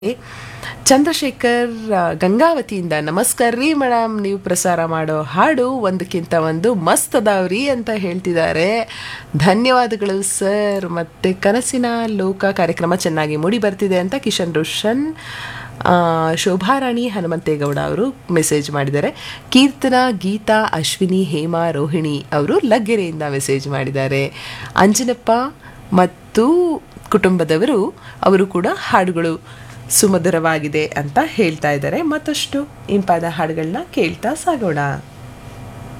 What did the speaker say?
ಚಂದ್ರಶೇಖರ್ ಆ, ಗಂಗಾವತಿಯಿಂದ ನಮಸ್ಕಾರ ರೀ ಮೇಡಮ್ ನೀವು ಪ್ರಸಾರ ಮಾಡೋ ಹಾಡು ಒಂದಕ್ಕಿಂತ ಒಂದು ಮಸ್ತ್ ಅದಾವ್ರಿ ಅಂತ ಹೇಳ್ತಿದ್ದಾರೆ ಧನ್ಯವಾದಗಳು ಸರ್ ಮತ್ತೆ ಕನಸಿನ ಲೋಕ ಕಾರ್ಯಕ್ರಮ ಚೆನ್ನಾಗಿ ಮೂಡಿ ಬರ್ತಿದೆ ಅಂತ ಕಿಶನ್ ರೋಷನ್ ಆ, ಶೋಭಾರಾಣಿ ಹನುಮಂತೇಗೌಡ ಅವರು ಮೆಸೇಜ್ ಮಾಡಿದ್ದಾರೆ ಕೀರ್ತನ ಗೀತಾ ಅಶ್ವಿನಿ ಹೇಮಾ ರೋಹಿಣಿ ಅವರು ಲಗ್ಗೆರೆಯಿಂದ ಮೆಸೇಜ್ ಮಾಡಿದ್ದಾರೆ ಅಂಜನಪ್ಪ ಮತ್ತು ಕುಟುಂಬದವರು ಅವರು ಕೂಡ ಹಾಡುಗಳು ಸುಮಧುರವಾಗಿದೆ ಅಂತ ಹೇಳ್ತಾ ಇದ್ದಾರೆ ಮತ್ತಷ್ಟು ಇಂಪಾದ ಹಾಡುಗಳನ್ನ ಕೇಳ್ತಾ ಸಾಗೋಣ